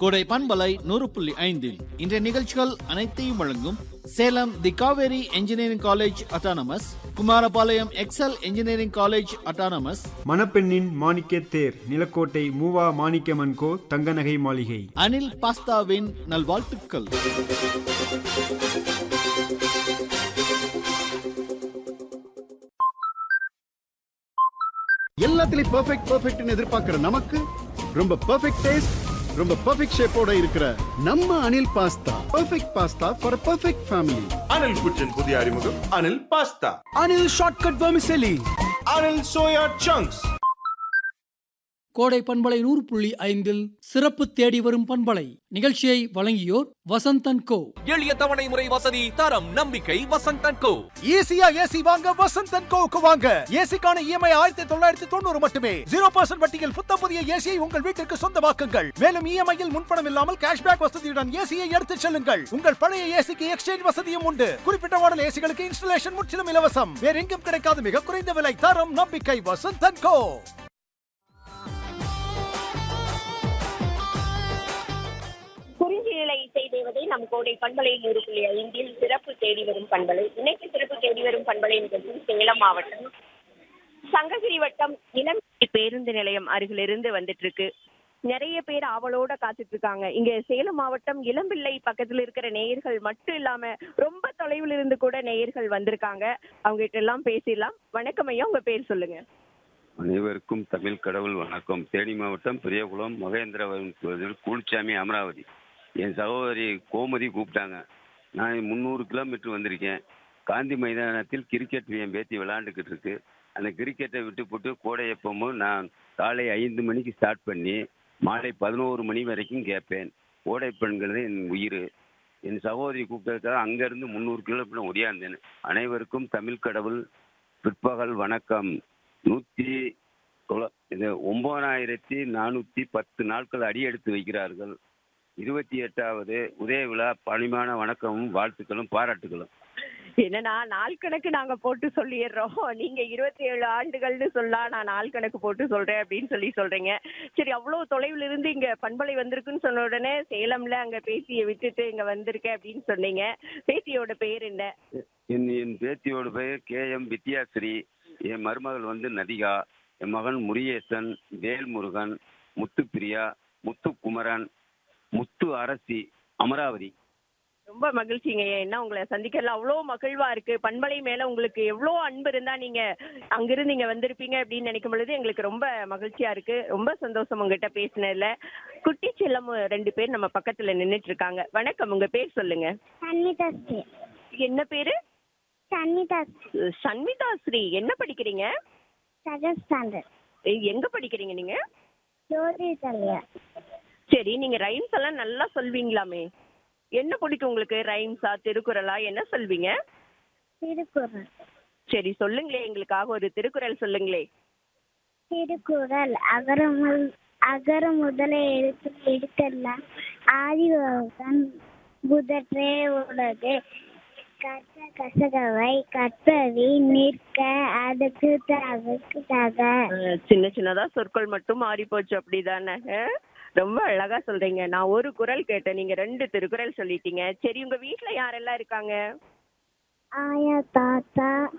கோடை பண்பலை நூறு புள்ளி ஐந்தில் இன்றைய நிகழ்ச்சிகள் அனைத்தையும் வழங்கும் Salem the Kaveri engineering college autonomous Kumarapalayam Excel engineering college autonomous மணப்பெண்ணின் மாணிக்க தேர் நிலக்கோட்டை மூவா மாணிக்கமன் கோ தங்கநகை மாளிகை அனில் பாஸ்தாவின் நல்வாழ்த்துக்கள் எல்லாத்துலயும் பெர்ஃபெக்ட் பெர்ஃபெக்ட்னு எதிர்பார்க்கிற நமக்கு ரொம்ப பெர்ஃபெக்ட் டேஸ்ட் ரொம்ப பெர்ஃபெக்ட் ஷேப்போட இருக்கிற நம்ம Anil pasta perfect pasta for perfect family Anil kitchen புதிய அறிமுகம் Anil pasta Anil shortcut vermicelli Anil soya chunks கோடை பண்பலை நூறு புள்ளி ஐந்தில் சிறப்பு தேடி வரும் பண்பலை நிகழ்ச்சியை வழங்கியோர் வசந்தன் கோ எளிய தவணை முறை வசதி தரம் நம்பிக்கை வசந்தன் கோ ஈஸியா ஏசி வாங்க வசந்தன் கோவுக்கு வாங்க ஏசிக்கான இஎம்ஐ ஆயிரத்தி தொள்ளாயிரத்தி தொண்ணூறு மட்டுமே ஜீரோ பர்சன்ட் வட்டியில் புத்தம் புதிய ஏசியை உங்கள் வீட்டிற்கு சொந்தமாக்குங்கள் மேலும் இஎம்ஐயில் முன்பணம் இல்லாமல் கேஷ்பேக் வசதியுடன் ஏசியை எடுத்துச் செல்லுங்கள் உங்கள் பழைய ஏசிக்கு எக்ஸ்சேஞ்ச் வசதியும் உண்டு குறிப்பிட்ட மாடல் ஏசிகளுக்கு இன்ஸ்டலேஷன் முற்றிலும் இலவசம் வேற எங்கும் கிடைக்காத மிக குறைந்த விலை தரம் நம்பிக்கை வசந்தன் கோ குறிஞ்சிகளை செய்தேவதை நம் கோடை பண்பலை நூறு புள்ளி ஐந்தில் சிறப்பு தேடி வரும் பண்பலை இன்னைக்கு சிறப்பு தேடி வரும் பண்பலை நிகழ்ச்சி சேலம் மாவட்டம் சங்ககிரி வட்டம் இளம் பேருந்து நிலையம் அருகிலிருந்து வந்துட்டு இருக்கு நிறைய பேர் ஆவலோட காத்துட்டு இருக்காங்க இங்க சேலம் மாவட்டம் இளம்பிள்ளை பக்கத்துல இருக்கிற நேயர்கள் மட்டும் இல்லாம ரொம்ப தொலைவில் இருந்து கூட நேயர்கள் வந்திருக்காங்க அவங்க கிட்ட எல்லாம் பேசிடலாம் வணக்கம் ஐயா உங்க பேர் சொல்லுங்க அனைவருக்கும் தமிழ் கடவுள் வணக்கம் தேனி மாவட்டம் பெரியகுளம் மகேந்திரவரம் கோவில் கூலிச்சாமி அமராவதி என் சகோதரி கோமதி கூப்பிட்டாங்க நான் முந்நூறு கிலோமீட்டர் வந்திருக்கேன் காந்தி மைதானத்தில் கிரிக்கெட் என் பேத்தி விளையாண்டுக்கிட்டு இருக்கு அந்த கிரிக்கெட்டை விட்டு போட்டு கோடை எப்பவும் நான் காலை ஐந்து மணிக்கு ஸ்டார்ட் பண்ணி மாலை பதினோரு மணி வரைக்கும் கேட்பேன் கோடை பெண்கள் என் உயிர் என் சகோதரி கூப்பிட்டதுக்காக அங்கேருந்து முந்நூறு கிலோமீட்டர் ஒடியாந்தேன் அனைவருக்கும் தமிழ் கடவுள் பிற்பகல் வணக்கம் நூற்றி தொள்ள- இது ஒன்பதாயிரத்தி நானூற்றி பத்து நாட்கள் அடியெடுத்து வைக்கிறார்கள் இருபத்தி எட்டாவது உதய விழா பணிமான வணக்கமும் வாழ்த்துக்களும் பாராட்டுகளும் என்னன்னா நாள் கணக்கு நாங்க போட்டு சொல்லிடுறோம் நீங்க இருபத்தி ஏழு ஆண்டுகள்னு சொல்லலாம் நான் நாள் கணக்கு போட்டு சொல்றேன் அப்படின்னு சொல்லி சொல்றீங்க சரி அவ்வளவு தொலைவுல இருந்து இங்க பண்பலை வந்திருக்குன்னு சொன்ன உடனே சேலம்ல அங்க பேசிய விட்டுட்டு இங்க வந்திருக்கேன் அப்படின்னு சொன்னீங்க பேத்தியோட பேர் என்ன என் என் பேத்தியோட பெயர் கே எம் வித்யாஸ்ரீ என் மருமகள் வந்து நதிகா என் மகன் முருகேசன் வேல்முருகன் முத்துப்பிரியா முத்துக்குமரன் முத்து அரசி அமராவதி ரொம்ப மகிழ்ச்சிங்க என்ன உங்களை சந்திக்கிறதுல அவ்வளோ மகிழ்வா இருக்கு பண்பலை மேல உங்களுக்கு எவ்வளோ அன்பு இருந்தா நீங்க அங்கிருந்து இங்க வந்திருப்பீங்க அப்படின்னு நினைக்கும் பொழுது எங்களுக்கு ரொம்ப மகிழ்ச்சியா இருக்கு ரொம்ப சந்தோஷம் உங்ககிட்ட பேசினதுல குட்டி செல்லம் ரெண்டு பேர் நம்ம பக்கத்துல நின்னுட்டு இருக்காங்க வணக்கம் உங்க பேர் சொல்லுங்க சன்மிதா ஸ்ரீ என்ன பேரு சன்மிதா சன்மிதா ஸ்ரீ என்ன படிக்கிறீங்க செகண்ட் ஸ்டாண்டர்ட் எ- எங்க படிக்கிறீங்க நீங்க ஜோதி கல்யா சரி நீங்க ரைம்ஸ் எல்லாம் நல்லா சொல்வீங்களாமே என்ன பிடிக்கும் உங்களுக்கு ரைம்ஸா திருக்குறளா என்ன சொல்வீங்க திருக்குறள் சரி சொல்லுங்களே எங்களுக்காக ஒரு திருக்குறள் சொல்லுங்களே திருக்குறள் அகரமுல் அகர முதல எழுத்து எடுத்தெல்லாம் ஆதிவகன் புதற்றே உலகு கற்ற கசகவை கற்பவி நிற்க அதுக்கு தகுக்கு தக அஹ், சின்ன சின்னதா சொற்கள் மட்டும் மாறி போச்சு அப்படிதானே அஹ்? ரொம்ப அழகா சொல்றீங்க நான் ஒரு குறள் கேட்டேன் நீங்க ரெண்டு திருக்குறள் சொல்லிட்டீங்க சரி உங்க வீட்ல யாரெல்லாம் இருக்காங்க ஆயா தாத்தா